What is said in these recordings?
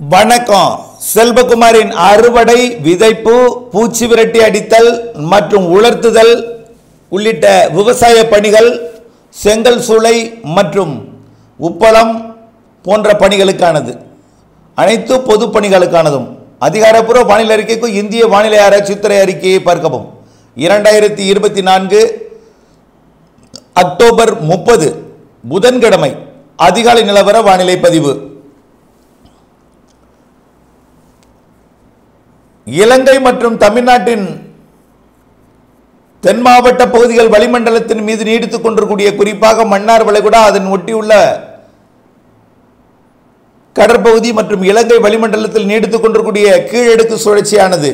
வணக்கம் செல்வகுமாரின் அறுவடை விதைப்பு பூச்சி விரட்டி அடித்தல் மற்றும் உலர்த்துதல் உள்ளிட்ட விவசாய பணிகள் செங்கல் சூளை மற்றும் உப்பளம் போன்ற பணிகளுக்கானது அனைத்து பொது பணிகளுக்கானதும் அதிகாரப்பூர்வ வானிலை அறிக்கைக்கும் இந்திய வானிலை ஆராய்ச்சித்துறை அறிக்கையை பார்க்கவும் இரண்டாயிரத்தி இருபத்தி நான்கு அக்டோபர் முப்பது புதன்கிழமை அதிகாலை நிலவர வானிலை பதிவு இலங்கை மற்றும் தமிழ்நாட்டின் தென் மாவட்ட பகுதிகள் வளிமண்டலத்தின் மீது நீடித்துக் கொண்டிருக்கூடிய குறிப்பாக மன்னார் வளைகுடா அதன் ஒட்டியுள்ள கடற்பகுதி மற்றும் இலங்கை வளிமண்டலத்தில் நீடித்துக் கொண்டிருக்கூடிய கீழடுக்கு சுழற்சியானது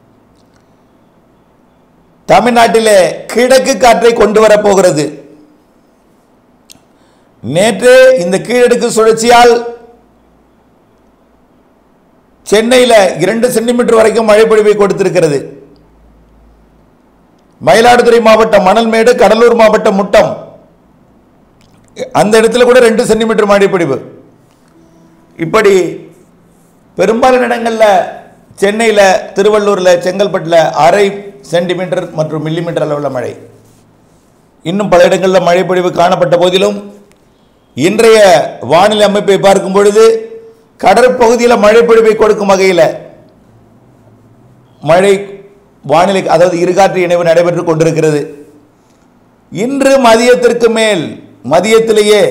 தமிழ்நாட்டிலே கிழக்கு காற்றை கொண்டு வரப்போகிறது நேற்று இந்த கீழடுக்கு சுழற்சியால் சென்னையில் இரண்டு சென்டிமீட்டர் வரைக்கும் மழை பொழிவை கொடுத்திருக்கிறது மயிலாடுதுறை மாவட்டம் மணல்மேடு கடலூர் மாவட்டம் முட்டம் அந்த இடத்துல கூட ரெண்டு சென்டிமீட்டர் மழை பொழிவு இப்படி பெரும்பாலான இடங்களில் சென்னையில் திருவள்ளூரில் செங்கல்பட்டில் அரை சென்டிமீட்டர் மற்றும் மில்லிமீட்டர் அளவில் மழை இன்னும் பல இடங்களில் மழை பொழிவு காணப்பட்ட போதிலும் இன்றைய வானிலை அமைப்பை பார்க்கும் பொழுது கடற்பகுதியில் மழை பொழிவை கொடுக்கும் வகையில் மழை வானிலை அதாவது இருகாற்று இணைவு நடைபெற்றுக் கொண்டிருக்கிறது இன்று மதியத்திற்கு மேல் மதியத்திலேயே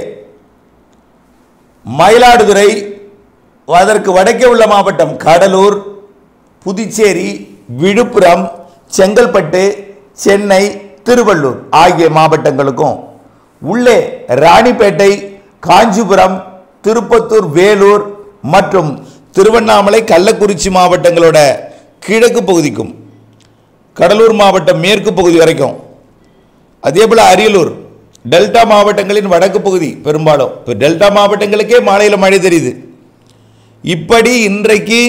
மயிலாடுதுறை அதற்கு வடக்கே உள்ள மாவட்டம் கடலூர் புதுச்சேரி விழுப்புரம் செங்கல்பட்டு சென்னை திருவள்ளூர் ஆகிய மாவட்டங்களுக்கும் உள்ளே ராணிப்பேட்டை காஞ்சிபுரம் திருப்பத்தூர் வேலூர் மற்றும் திருவண்ணாமலை கள்ளக்குறிச்சி மாவட்டங்களோட கிழக்கு பகுதிக்கும் கடலூர் மாவட்டம் மேற்கு பகுதி வரைக்கும் அதே போல் அரியலூர் டெல்டா மாவட்டங்களின் வடக்கு பகுதி பெரும்பாலும் இப்போ டெல்டா மாவட்டங்களுக்கே மாலையில் மழை தெரியுது இப்படி இன்றைக்கு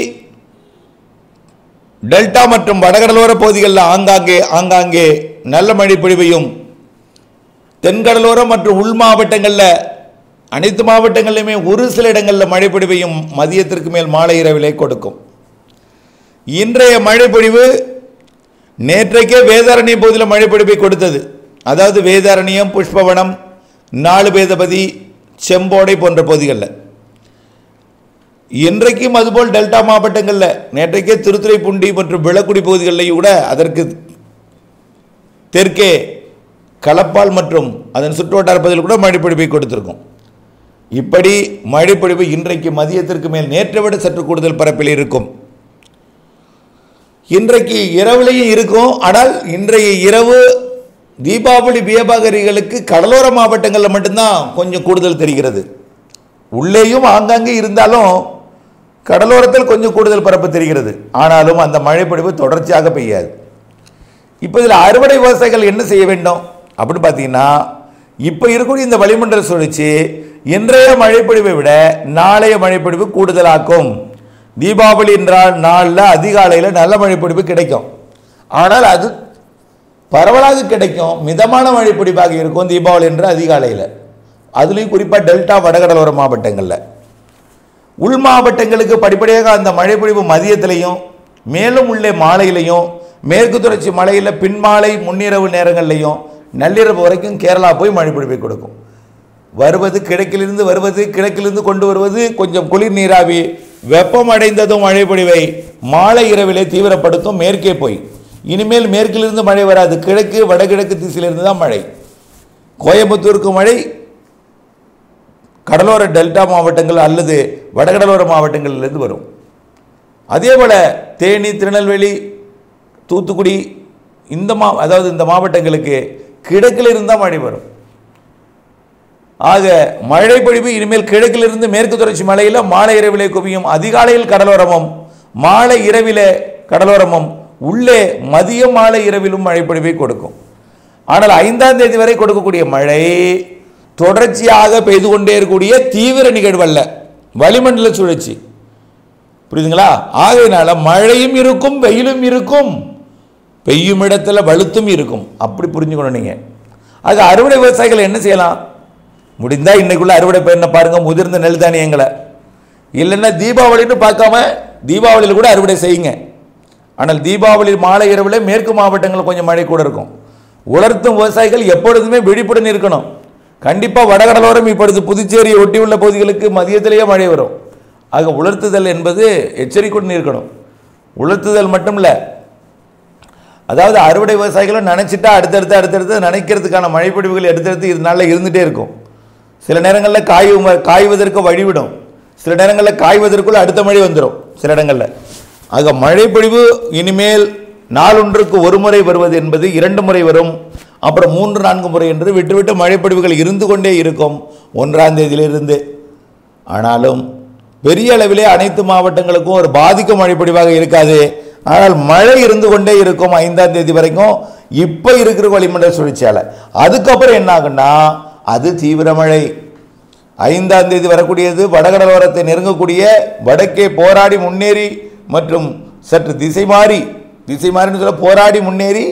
டெல்டா மற்றும் வடகடலோர பகுதிகளில் ஆங்காங்கே ஆங்காங்கே நல்ல மழை பொழிவையும் தென்கடலோரம் மற்றும் உள் மாவட்டங்களில் அனைத்து மாவட்டங்களிலுமே ஒரு சில இடங்களில் மழை பொழிவையும் மதியத்திற்கு மேல் மாலை இரவிலே கொடுக்கும் இன்றைய மழை பொழிவு நேற்றைக்கே வேதாரண்ய பகுதியில் மழை பொழிவை கொடுத்தது அதாவது வேதாரண்யம் புஷ்பவனம் நாலு பேதபதி செம்போடை போன்ற பகுதிகளில் இன்றைக்கும் அதுபோல் டெல்டா மாவட்டங்களில் நேற்றைக்கே திருத்துறைப்பூண்டி மற்றும் விளக்குடி பகுதிகளிலேயும் கூட அதற்கு தெற்கே களப்பால் மற்றும் அதன் சுற்றுவட்டார பகுதியில் கூட மழைப்பொழிவை கொடுத்திருக்கும் இப்படி மழைப்பொழிவு இன்றைக்கு மதியத்திற்கு மேல் நேற்றை விட சற்று கூடுதல் பரப்பில் இருக்கும் இன்றைக்கு இரவுலையும் இருக்கும் ஆனால் இன்றைய இரவு தீபாவளி வியாபாரிகளுக்கு கடலோர மாவட்டங்களில் மட்டும்தான் கொஞ்சம் கூடுதல் தெரிகிறது உள்ளேயும் ஆங்காங்கே இருந்தாலும் கடலோரத்தில் கொஞ்சம் கூடுதல் பரப்பு தெரிகிறது ஆனாலும் அந்த மழைப்பொழிவு தொடர்ச்சியாக பெய்யாது இப்போ இதில் அறுவடை விவசாயிகள் என்ன செய்ய வேண்டும் அப்படின்னு பார்த்தீங்கன்னா இப்போ இருக்கக்கூடிய இந்த வளிமண்டல சுழற்சி இன்றைய மழைப்பொழிவை விட நாளைய மழைப்பொழிவு கூடுதலாக்கும் தீபாவளி என்றால் நாளில் அதிகாலையில் நல்ல மழைப்பொழிவு கிடைக்கும் ஆனால் அது பரவலாக கிடைக்கும் மிதமான மழைப்பொழிவாக இருக்கும் தீபாவளி என்ற அதிகாலையில் அதுலேயும் குறிப்பாக டெல்டா வடகடலோர மாவட்டங்களில் உள் மாவட்டங்களுக்கு படிப்படியாக அந்த மழைப்பொழிவு மதியத்திலையும் மேலும் உள்ளே மாலையிலையும் மேற்கு தொடர்ச்சி மலையில் பின்மாலை முன்னிரவு நேரங்கள்லையும் நள்ளிரவு வரைக்கும் கேரளா போய் மழைப்பொழிவை கொடுக்கும் வருவது கிழக்கிலிருந்து வருவது கிழக்கிலிருந்து கொண்டு வருவது கொஞ்சம் குளிர் நீராவி வெப்பம் அடைந்ததும் மழைப்பொழிவை மாலை இரவிலே தீவிரப்படுத்தும் மேற்கே போய் இனிமேல் மேற்கிலிருந்து மழை வராது கிழக்கு வடகிழக்கு திசையிலிருந்து தான் மழை கோயம்புத்தூருக்கு மழை கடலோர டெல்டா மாவட்டங்கள் அல்லது வடகடலோர மாவட்டங்களிலிருந்து வரும் அதே போல் தேனி திருநெல்வேலி தூத்துக்குடி இந்த மா அதாவது இந்த மாவட்டங்களுக்கு கிழக்கில் இருந்தால் மழை வரும் ஆக மழை பொழிவு இனிமேல் கிழக்கிலிருந்து மேற்கு தொடர்ச்சி மலையில் மாலை இரவிலே குவியும் அதிகாலையில் கடலோரமும் மாலை இரவிலே கடலோரமும் உள்ளே மதியம் மாலை இரவிலும் மழை பொழிவை கொடுக்கும் ஆனால் ஐந்தாம் தேதி வரை கொடுக்கக்கூடிய மழை தொடர்ச்சியாக பெய்து கொண்டே இருக்கக்கூடிய தீவிர நிகழ்வல்ல வளிமண்டல சுழற்சி புரியுதுங்களா ஆகையினால மழையும் இருக்கும் வெயிலும் இருக்கும் பெய்யும் இடத்துல வலுத்தும் இருக்கும் அப்படி புரிஞ்சுக்கணும் நீங்கள் அது அறுவடை விவசாயிகள் என்ன செய்யலாம் முடிந்தால் இன்னைக்குள்ள அறுவடை பயிரின பாருங்க முதிர்ந்த நெல் தானியங்களை இல்லைன்னா தீபாவளின்னு பார்க்காம தீபாவளியில் கூட அறுவடை செய்யுங்க ஆனால் தீபாவளி மாலை இரவில் மேற்கு மாவட்டங்களில் கொஞ்சம் மழை கூட இருக்கும் உலர்த்தும் விவசாயிகள் எப்பொழுதுமே விழிப்புடன் இருக்கணும் கண்டிப்பாக வடகடலோரம் இப்பொழுது புதுச்சேரியை ஒட்டியுள்ள பகுதிகளுக்கு மதியத்திலேயே மழை வரும் ஆக உலர்த்துதல் என்பது எச்சரிக்கையுடன் இருக்கணும் உலர்த்துதல் மட்டும் இல்லை அதாவது அறுவடை விவசாயிகளும் நினச்சிட்டா அடுத்தடுத்து அடுத்தடுத்து நினைக்கிறதுக்கான மழைப்பொழிவுகள் அடுத்தடுத்து இது நாளில் இருந்துகிட்டே இருக்கும் சில நேரங்களில் காய் காய்வதற்கு வழிவிடும் சில நேரங்களில் காய்வதற்குள்ள அடுத்த மழை வந்துடும் சில இடங்களில் ஆக மழைப்பொழிவு இனிமேல் நாளொன்றுக்கு ஒரு முறை வருவது என்பது இரண்டு முறை வரும் அப்புறம் மூன்று நான்கு முறை என்று விட்டு விட்டு மழைப்பொழிவுகள் இருந்து கொண்டே இருக்கும் ஒன்றாம் தேதியிலிருந்து ஆனாலும் பெரிய அளவிலே அனைத்து மாவட்டங்களுக்கும் ஒரு பாதிக்கும் மழைப்பொழிவாக இருக்காது ஆனால் மழை இருந்து கொண்டே இருக்கும் ஐந்தாம் தேதி வரைக்கும் இப்போ இருக்கிற வளிமண்டல சுழற்சியால் அதுக்கப்புறம் என்ன ஆகுன்னா அது தீவிர மழை ஐந்தாம் தேதி வரக்கூடியது வடகடலோரத்தை நெருங்கக்கூடிய வடக்கே போராடி முன்னேறி மற்றும் சற்று திசை மாறி திசை மாறின்னு சொல்ல போராடி முன்னேறி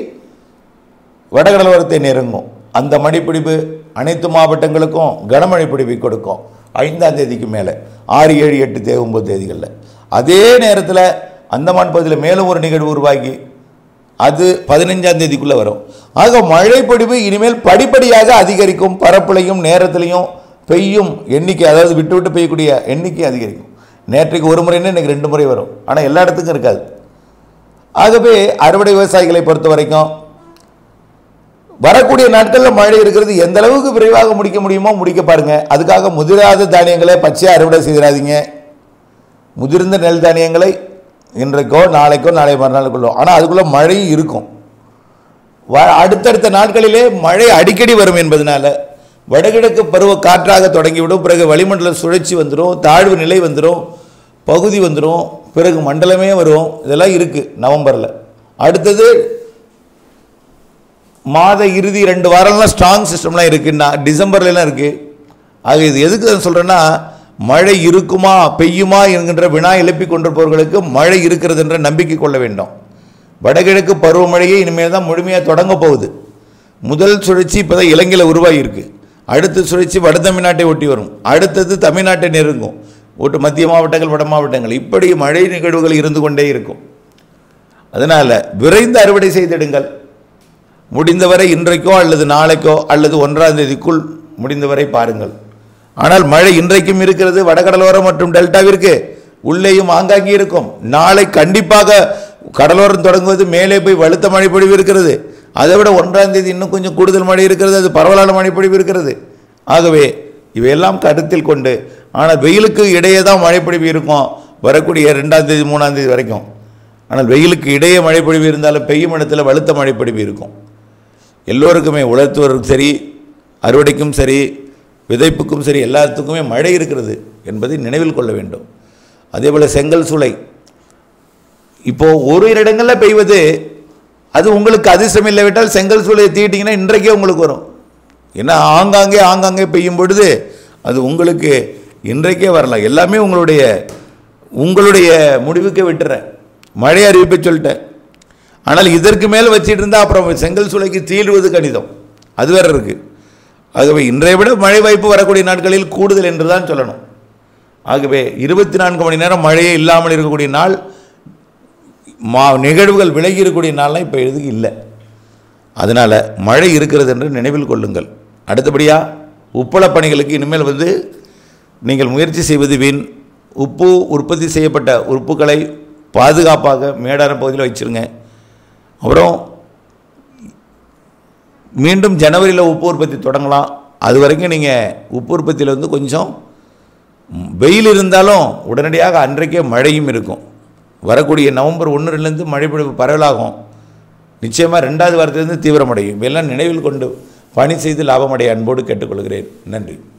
வடகடலோரத்தை நெருங்கும் அந்த மழைப்பிடிப்பு அனைத்து மாவட்டங்களுக்கும் கனமழை பிடிப்பை கொடுக்கும் ஐந்தாம் தேதிக்கு மேலே ஆறு ஏழு எட்டு தே ஒன்பது தேதிகளில் அதே நேரத்தில் அந்தமான் பகுதியில் மேலும் ஒரு நிகழ்வு உருவாகி அது பதினஞ்சாம் தேதிக்குள்ளே வரும் ஆக மழைப்பொழிவு இனிமேல் படிப்படியாக அதிகரிக்கும் பரப்புலையும் நேரத்திலையும் பெய்யும் எண்ணிக்கை அதாவது விட்டு விட்டு பெய்யக்கூடிய எண்ணிக்கை அதிகரிக்கும் நேற்றைக்கு ஒரு முறைன்னு இன்னைக்கு ரெண்டு முறை வரும் ஆனால் எல்லா இடத்துக்கும் இருக்காது ஆகவே அறுவடை விவசாயிகளை பொறுத்த வரைக்கும் வரக்கூடிய நாட்களில் மழை இருக்கிறது எந்த அளவுக்கு விரைவாக முடிக்க முடியுமோ முடிக்க பாருங்க அதுக்காக முதிராத தானியங்களை பச்சையாக அறுவடை செய்திடாதீங்க முதிர்ந்த நெல் தானியங்களை இன்றைக்கோ நாளைக்கோ நாளை மறுநாளுக்குள்ளோ ஆனால் அதுக்குள்ளே மழையும் இருக்கும் வ அடுத்தடுத்த நாட்களிலே மழை அடிக்கடி வரும் என்பதனால வடகிழக்கு பருவ காற்றாக தொடங்கிவிடும் பிறகு வளிமண்டல சுழற்சி வந்துடும் தாழ்வு நிலை வந்துடும் பகுதி வந்துடும் பிறகு மண்டலமே வரும் இதெல்லாம் இருக்குது நவம்பரில் அடுத்தது மாத இறுதி ரெண்டு வாரம்லாம் ஸ்ட்ராங் சிஸ்டம்லாம் இருக்குன்னா டிசம்பர்லலாம் இருக்குது ஆக இது எதுக்கு நான் சொல்கிறேன்னா மழை இருக்குமா பெய்யுமா என்கின்ற வினா எழுப்பி கொண்டிருப்பவர்களுக்கு மழை இருக்கிறது என்ற நம்பிக்கை கொள்ள வேண்டும் வடகிழக்கு பருவமழையே இனிமேல் தான் முழுமையாக தொடங்க போகுது முதல் சுழற்சி இப்போ தான் இலங்கையில் உருவாகியிருக்கு அடுத்த சுழற்சி வட தமிழ்நாட்டை ஒட்டி வரும் அடுத்தது தமிழ்நாட்டை நெருங்கும் ஒட்டு மத்திய மாவட்டங்கள் வட மாவட்டங்கள் இப்படி மழை நிகழ்வுகள் இருந்து கொண்டே இருக்கும் அதனால் விரைந்து அறுவடை செய்திடுங்கள் முடிந்தவரை இன்றைக்கோ அல்லது நாளைக்கோ அல்லது ஒன்றாம் தேதிக்குள் முடிந்தவரை பாருங்கள் ஆனால் மழை இன்றைக்கும் இருக்கிறது வடகடலோரம் மற்றும் டெல்டாவிற்கு உள்ளேயும் ஆங்காங்கே இருக்கும் நாளை கண்டிப்பாக கடலோரம் தொடங்குவது மேலே போய் வலுத்த மழை பொழிவு இருக்கிறது அதை விட ஒன்றாம் தேதி இன்னும் கொஞ்சம் கூடுதல் மழை இருக்கிறது அது பரவலான மழை பொழிவு இருக்கிறது ஆகவே இவையெல்லாம் கருத்தில் கொண்டு ஆனால் வெயிலுக்கு இடையே தான் மழைப்பொழிவு இருக்கும் வரக்கூடிய ரெண்டாம் தேதி மூணாம் தேதி வரைக்கும் ஆனால் வெயிலுக்கு இடையே மழைப்பொழிவு இருந்தாலும் பெய்யும் இடத்துல வலுத்த மழைப்பொழிவு இருக்கும் எல்லோருக்குமே உலர்த்துவதற்கும் சரி அறுவடைக்கும் சரி விதைப்புக்கும் சரி எல்லாத்துக்குமே மழை இருக்கிறது என்பதை நினைவில் கொள்ள வேண்டும் அதே போல் செங்கல் சூளை இப்போது ஒரு இரு இடங்களில் பெய்வது அது உங்களுக்கு அதிர்ஷ்டம் இல்லாவிட்டால் செங்கல் சூளையை தீட்டிங்கன்னா இன்றைக்கே உங்களுக்கு வரும் ஏன்னா ஆங்காங்கே ஆங்காங்கே பெய்யும் பொழுது அது உங்களுக்கு இன்றைக்கே வரலாம் எல்லாமே உங்களுடைய உங்களுடைய முடிவுக்கே விட்டுறேன் மழை அறிவிப்பை சொல்லிட்டேன் ஆனால் இதற்கு மேல் வச்சிட்டு இருந்தால் அப்புறம் செங்கல் சூளைக்கு தீடுவது கணிதம் அது வேற இருக்குது ஆகவே இன்றைய விட மழை வாய்ப்பு வரக்கூடிய நாட்களில் கூடுதல் என்று தான் சொல்லணும் ஆகவே இருபத்தி நான்கு மணி நேரம் மழையே இல்லாமல் இருக்கக்கூடிய நாள் மா நிகழ்வுகள் விலகி இருக்கக்கூடிய நாள்லாம் இப்போ எதுக்கு இல்லை அதனால் மழை இருக்கிறது என்று நினைவில் கொள்ளுங்கள் அடுத்தபடியாக உப்பளப் பணிகளுக்கு இனிமேல் வந்து நீங்கள் முயற்சி செய்வது வீண் உப்பு உற்பத்தி செய்யப்பட்ட உறுப்புகளை பாதுகாப்பாக மேடான பகுதியில் வச்சிருங்க அப்புறம் மீண்டும் ஜனவரியில் உப்பு உற்பத்தி தொடங்கலாம் அது வரைக்கும் நீங்கள் உப்பு உற்பத்தியில் வந்து கொஞ்சம் வெயில் இருந்தாலும் உடனடியாக அன்றைக்கே மழையும் இருக்கும் வரக்கூடிய நவம்பர் ஒன்று ரெண்டுலேருந்து மழை பொழிவு பரவலாகும் நிச்சயமாக ரெண்டாவது வாரத்திலிருந்து தீவிரமடையும் இவையெல்லாம் நினைவில் கொண்டு பணி செய்து லாபமடைய அன்போடு கேட்டுக்கொள்கிறேன் நன்றி